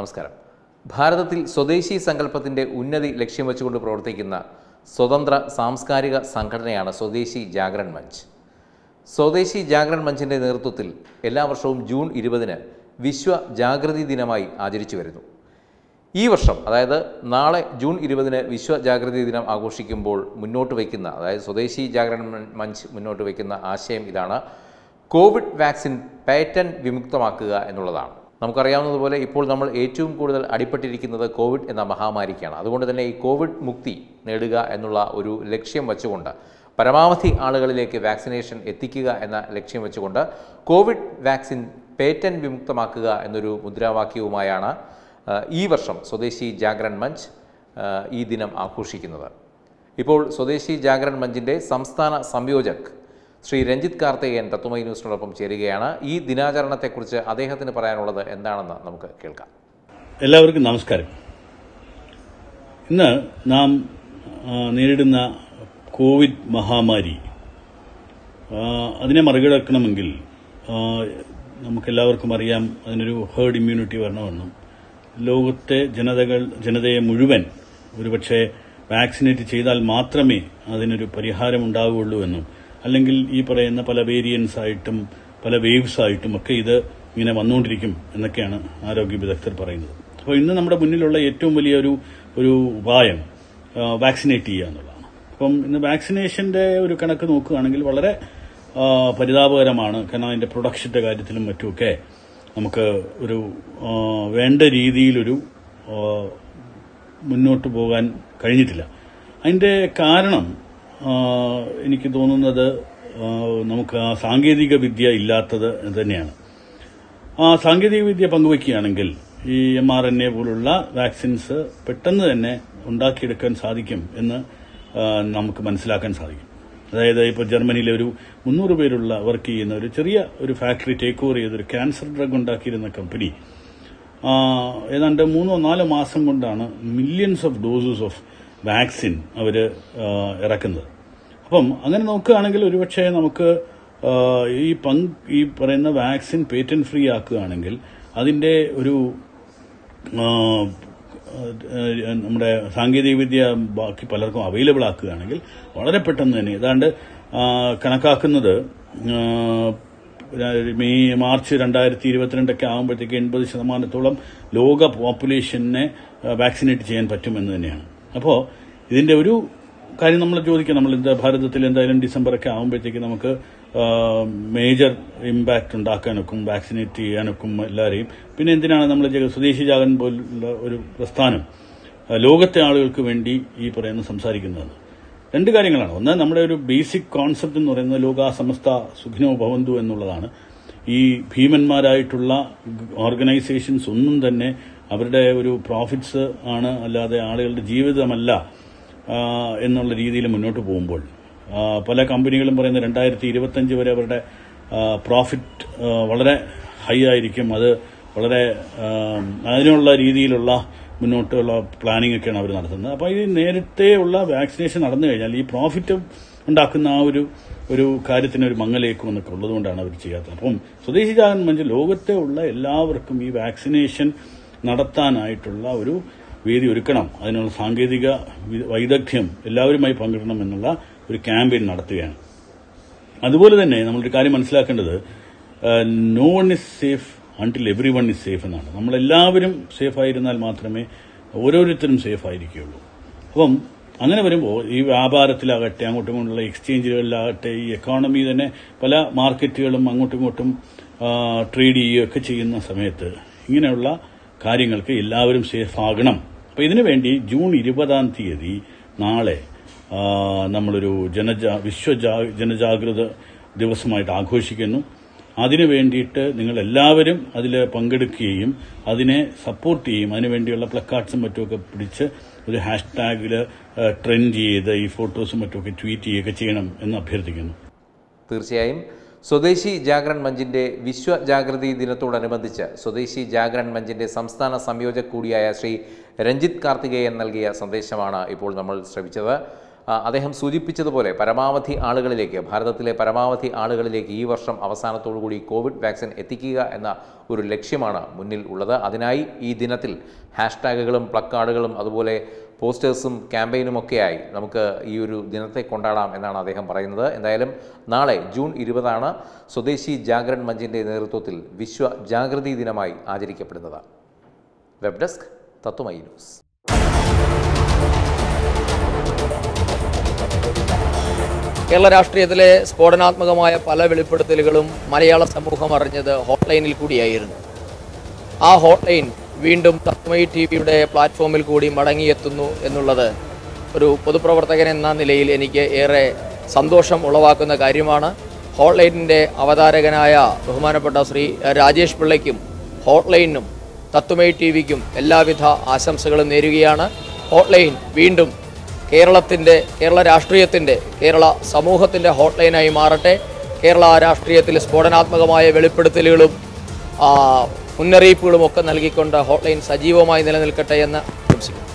നമസ്കാരം ഭാരതത്തിൽ സ്വദേശി സങ്കല്പത്തിൻ്റെ ഉന്നതി ലക്ഷ്യം വെച്ചുകൊണ്ട് പ്രവർത്തിക്കുന്ന സ്വതന്ത്ര സാംസ്കാരിക സംഘടനയാണ് സ്വദേശി ജാഗരൺ മഞ്ച് സ്വദേശി ജാഗരൺ മഞ്ചിൻ്റെ നേതൃത്വത്തിൽ എല്ലാ വർഷവും ജൂൺ ഇരുപതിന് വിശ്വ ജാഗൃതി ദിനമായി ആചരിച്ചു വരുന്നു ഈ വർഷം അതായത് നാളെ ജൂൺ ഇരുപതിന് വിശ്വ ജാഗൃതി ദിനം ആഘോഷിക്കുമ്പോൾ മുന്നോട്ട് വയ്ക്കുന്ന അതായത് സ്വദേശി ജാഗരൺ മ- മഞ്ച് മുന്നോട്ട് വയ്ക്കുന്ന ആശയം ഇതാണ് കോവിഡ് വാക്സിൻ പാറ്റൻ വിമുക്തമാക്കുക എന്നുള്ളതാണ് നമുക്കറിയാവുന്നതുപോലെ ഇപ്പോൾ നമ്മൾ ഏറ്റവും കൂടുതൽ അടിപ്പെട്ടിരിക്കുന്നത് കോവിഡ് എന്ന മഹാമാരിക്കാണ് അതുകൊണ്ട് തന്നെ ഈ കോവിഡ് മുക്തി നേടുക എന്നുള്ള ഒരു ലക്ഷ്യം വെച്ചുകൊണ്ട് പരമാവധി ആളുകളിലേക്ക് വാക്സിനേഷൻ എത്തിക്കുക എന്ന ലക്ഷ്യം വെച്ചുകൊണ്ട് കോവിഡ് വാക്സിൻ പേറ്റൻ വിമുക്തമാക്കുക എന്നൊരു മുദ്രാവാക്യവുമായാണ് ആ, ഈ വർഷം സ്വദേശി ജാഗരൺ മഞ്ച് ആ, ഈ ദിനം ആഘോഷിക്കുന്നത് ഇപ്പോൾ സ്വദേശി ജാഗരൺ മഞ്ചിൻ്റെ സംസ്ഥാന സംയോജക് ശ്രീ രഞ്ജിത്ത് കാർത്തികേയൻ തത്വമൈ ന്യൂസിനോടൊപ്പം ചേരുകയാണ് ഈ ദിനാചരണത്തെക്കുറിച്ച് അദ്ദേഹത്തിന് പറയാനുള്ളത് എന്താണെന്ന് നമുക്ക് കേൾക്കാം എല്ലാവർക്കും നമസ്കാരം ഇന്ന് നാം ആ, നേരിടുന്ന കോവിഡ് മഹാമാരി ആ, അതിനെ മറികടക്കണമെങ്കിൽ ആ, നമുക്കെല്ലാവർക്കും അറിയാം അതിനൊരു ഹേർഡ് ഇമ്മ്യൂണിറ്റി വരണമെന്നും ലോകത്തെ ജനതകൾ ജനതയെ മുഴുവൻ ഒരുപക്ഷെ വാക്സിനേറ്റ് ചെയ്താൽ മാത്രമേ അതിനൊരു പരിഹാരം ഉണ്ടാവുകയുള്ളൂ എന്നും അല്ലെങ്കിൽ ഈ പറയുന്ന പല വേരിയൻസ് ആയിട്ടും പല വേവ്സ് ആയിട്ടും ഒക്കെ ഇത് ഇങ്ങനെ വന്നുകൊണ്ടിരിക്കും എന്നൊക്കെയാണ് ആരോഗ്യ വിദഗ്ധർ പറയുന്നത് അപ്പോൾ ഇന്ന് നമ്മുടെ മുന്നിലുള്ള ഏറ്റവും വലിയ ഒരു ഒരു ഉപായം വാക്സിനേറ്റ് ചെയ്യുക എന്നുള്ളതാണ് അപ്പം ഇന്ന് വാക്സിനേഷന്റെ ഒരു കണക്ക് നോക്കുകയാണെങ്കിൽ വളരെ ആ, പരിതാപകരമാണ് കാരണം അതിന്റെ പ്രൊഡക്ഷന്റെ കാര്യത്തിലും മറ്റുമൊക്കെ നമുക്ക് ഒരു ആ, വേണ്ട രീതിയിലൊരു ആ, മുന്നോട്ട് പോകാൻ കഴിഞ്ഞിട്ടില്ല അതിന്റെ കാരണം ആ, എനിക്ക് തോന്നുന്നത് ആ, നമുക്ക് ആ സാങ്കേതിക വിദ്യ ഇല്ലാത്തത് തന്നെയാണ് ആ സാങ്കേതിക വിദ്യ പങ്കുവയ്ക്കുകയാണെങ്കിൽ ഈ എം ആർ എൻ എ പോലുള്ള വാക്സിൻസ് പെട്ടെന്ന് തന്നെ ഉണ്ടാക്കിയെടുക്കാൻ സാധിക്കും എന്ന് ആ, നമുക്ക് മനസ്സിലാക്കാൻ സാധിക്കും അതായത് ഇപ്പോൾ ജർമ്മനിയിലെ ഒരു മുന്നൂറ് പേരുള്ള വർക്ക് ചെയ്യുന്ന ഒരു ചെറിയ ഒരു ഫാക്ടറി ടേക്ക് ഓവർ ചെയ്ത ഒരു ക്യാൻസർ ഡ്രഗ് ഉണ്ടാക്കിയിരുന്ന കമ്പനി ആ, ഏതാണ്ട് മൂന്നോ നാലോ മാസം കൊണ്ടാണ് millions of doses of vaccine അവർ ഇറക്കുന്നത് അപ്പം അങ്ങനെ നോക്കുകയാണെങ്കിൽ ഒരുപക്ഷെ നമുക്ക് ആ, ഈ പങ്ക് ഈ പറയുന്ന വാക്സിൻ പേറ്റന്റ് ഫ്രീ ആക്കുകയാണെങ്കിൽ അതിന്റെ ഒരു ആ, ആ, നമ്മുടെ സാങ്കേതികവിദ്യ ബാക്കി പലർക്കും അവൈലബിൾ ആക്കുകയാണെങ്കിൽ വളരെ പെട്ടെന്ന് തന്നെ ഏതാണ്ട് ആ, കണക്കാക്കുന്നത് ആ, മെയ് മാർച്ച് രണ്ടായിരത്തി ഇരുപത്തിരണ്ടൊക്കെ ആകുമ്പോഴത്തേക്ക് എൺപത് ശതമാനത്തോളം ലോക പോപ്പുലേഷനെ വാക്സിനേറ്റ് ചെയ്യാൻ പറ്റുമെന്ന് തന്നെയാണ് അപ്പോൾ ഇതിന്റെ ഒരു കാര്യം നമ്മൾ ചോദിക്കാം നമ്മൾ എന്താ ഭാരതത്തിൽ എന്തായാലും ഡിസംബറൊക്കെ ആകുമ്പോഴത്തേക്ക് നമുക്ക് മേജർ ഇമ്പാക്ട് ഉണ്ടാക്കാനൊക്കും വാക്സിനേറ്റ് ചെയ്യാനൊക്കും എല്ലാവരെയും പിന്നെ എന്തിനാണ് നമ്മൾ ജഗ- സ്വദേശി ജാഗൻ പോലുള്ള ഒരു പ്രസ്ഥാനം ആ, ലോകത്തെ ആളുകൾക്ക് വേണ്ടി ഈ പറയുന്ന സംസാരിക്കുന്നതാണ് രണ്ട് കാര്യങ്ങളാണ് ഒന്ന് നമ്മുടെ ഒരു ബേസിക് കോൺസെപ്റ്റ് എന്ന് പറയുന്നത് ലോകാ സമസ്ത സുഖിനോ ഭവന്തു എന്നുള്ളതാണ് ഈ ഭീമന്മാരായിട്ടുള്ള ഓർഗനൈസേഷൻസ് ഒന്നും തന്നെ അവരുടെ ഒരു പ്രോഫിറ്റ്സ് ആണ് അല്ലാതെ ആളുകളുടെ ജീവിതമല്ല ആ, എന്നുള്ള രീതിയിൽ മുന്നോട്ട് പോകുമ്പോൾ ആ, പല കമ്പനികളും പറയുന്ന രണ്ടായിരത്തി ഇരുപത്തഞ്ച് വരെ അവരുടെ പ്രോഫിറ്റ് വളരെ ഹൈ ആയിരിക്കും അത് വളരെ ആ, അതിനുള്ള രീതിയിലുള്ള മുന്നോട്ടുള്ള പ്ലാനിംഗ് ഒക്കെയാണ് അവർ നടത്തുന്നത് അപ്പോൾ ഈ നേരത്തെ ഉള്ള വാക്സിനേഷൻ നടന്നു കഴിഞ്ഞാൽ ഈ പ്രോഫിറ്റ് ഉണ്ടാക്കുന്ന ആ ഒരു ഒരു കാര്യത്തിന് ഒരു മങ്ങലേക്കും എന്നൊക്കെ ഉള്ളതുകൊണ്ടാണ് അവർ ചെയ്യാത്തത് അപ്പം സ്വദേശി ജാഗൻ മഞ്ച് ലോകത്തെ ഉള്ള എല്ലാവർക്കും ഈ വാക്സിനേഷൻ നടത്താനായിട്ടുള്ള ഒരു വേദി ഒരുക്കണം അതിനുള്ള സാങ്കേതിക വി- വൈദഗ്ധ്യം എല്ലാവരുമായി പങ്കിടണം എന്നുള്ള ഒരു ക്യാമ്പയിൻ നടത്തുകയാണ് അതുപോലെ തന്നെ നമ്മളൊരു കാര്യം മനസ്സിലാക്കേണ്ടത് no one is safe until everyone is safe എന്നാണ് നമ്മളെല്ലാവരും സേഫ് ആയിരുന്നാൽ മാത്രമേ ഓരോരുത്തരും സേഫ് ആയിരിക്കുകയുള്ളൂ അപ്പം അങ്ങനെ വരുമ്പോൾ ഈ വ്യാപാരത്തിലാകട്ടെ അങ്ങോട്ടും ഇങ്ങോട്ടുള്ള എക്സ്ചേഞ്ചുകളിലാകട്ടെ ഈ എക്കോണമി തന്നെ പല മാർക്കറ്റുകളും അങ്ങോട്ടും ഇങ്ങോട്ടും ട്രേഡ് ചെയ്യുകയൊക്കെ ചെയ്യുന്ന സമയത്ത് ഇങ്ങനെയുള്ള കാര്യങ്ങൾക്ക് എല്ലാവരും സേഫ് ആകണം അപ്പൊ ഇതിനു വേണ്ടി ജൂൺ ഇരുപതാം തീയതി നാളെ ആ, നമ്മളൊരു ജനജാ വിശ്വ ജനജാഗ്രത ദിവസമായിട്ട് ആഘോഷിക്കുന്നു അതിനു വേണ്ടിയിട്ട് നിങ്ങൾ എല്ലാവരും അതിൽ പങ്കെടുക്കുകയും അതിനെ സപ്പോർട്ട് ചെയ്യും അതിനുവേണ്ടിയുള്ള പ്ലക്കാർഡ്സും മറ്റുമൊക്കെ പിടിച്ച് ഒരു ഹാഷ്ടാഗിൽ ട്രെൻഡ് ചെയ്ത് ഈ ഫോട്ടോസും മറ്റുമൊക്കെ ട്വീറ്റ് ചെയ്യുകയൊക്കെ ചെയ്യണം എന്ന് അഭ്യർത്ഥിക്കുന്നു തീർച്ചയായും സ്വദേശി ജാഗരൺ മഞ്ചിൻ്റെ വിശ്വ ജാഗൃതി ദിനത്തോടനുബന്ധിച്ച് സ്വദേശി ജാഗരൺ മഞ്ചിൻ്റെ സംസ്ഥാന സംയോജക് കൂടിയായ ശ്രീ രഞ്ജിത്ത് കാർത്തികേയൻ നൽകിയ സന്ദേശമാണ് ഇപ്പോൾ നമ്മൾ ശ്രവിച്ചത് ആ, അദ്ദേഹം സൂചിപ്പിച്ചതുപോലെ പരമാവധി ആളുകളിലേക്ക് ഭാരതത്തിലെ പരമാവധി ആളുകളിലേക്ക് ഈ വർഷം അവസാനത്തോടുകൂടി കോവിഡ് വാക്സിൻ എത്തിക്കുക എന്ന ഒരു ലക്ഷ്യമാണ് മുന്നിൽ ഉള്ളത് അതിനായി ഈ ദിനത്തിൽ ഹാഷ്ടാഗുകളും പ്ലക്കാർഡുകളും അതുപോലെ പോസ്റ്റേഴ്സും ക്യാമ്പയിനുമൊക്കെയായി നമുക്ക് ഈ ഒരു ദിനത്തെ കൊണ്ടാടാം എന്നാണ് അദ്ദേഹം പറയുന്നത് എന്തായാലും നാളെ ജൂൺ ഇരുപതാണ് സ്വദേശി ജാഗരൺ മഞ്ചിൻ്റെ നേതൃത്വത്തിൽ വിശ്വ ജാഗൃതി ദിനമായി ആചരിക്കപ്പെടുന്നത് web desk Tattvamayi news Kerala രാഷ്ട്രീയത്തിലെ സ്ഫോടനാത്മകമായ പല വെളിപ്പെടുത്തലുകളും മലയാള സമൂഹം അറിഞ്ഞത് ഹോട്ട്ലൈനിൽ കൂടിയായിരുന്നു ആ ഹോട്ട്ലൈൻ വീണ്ടും തത്മയി ടി വിയുടെ പ്ലാറ്റ്ഫോമിൽ കൂടി മടങ്ങിയെത്തുന്നു എന്നുള്ളത് ഒരു പൊതുപ്രവർത്തകൻ എന്ന നിലയിൽ എനിക്ക് ഏറെ സന്തോഷം ഉളവാക്കുന്ന കാര്യമാണ് ഹോട്ട്ലൈനിൻ്റെ അവതാരകനായ ബഹുമാനപ്പെട്ട ശ്രീ രാജേഷ് പിള്ളയ്ക്കും ഹോട്ട്ലൈനും തത്വമയി ടി വിക്കും എല്ലാവിധ ആശംസകളും നേരുകയാണ് ഹോട്ട്ലൈൻ വീണ്ടും കേരളത്തിൻ്റെ കേരള രാഷ്ട്രീയത്തിൻ്റെ കേരള സമൂഹത്തിൻ്റെ ഹോട്ട്ലൈനായി മാറട്ടെ കേരള രാഷ്ട്രീയത്തിൽ സ്ഫോടനാത്മകമായ വെളിപ്പെടുത്തലുകളും ആ, മുന്നറിയിപ്പുകളും ഒക്കെ നൽകിക്കൊണ്ട് ഹോട്ട്ലൈൻ സജീവമായി നിലനിൽക്കട്ടെ എന്ന് ആശംസിക്കുന്നു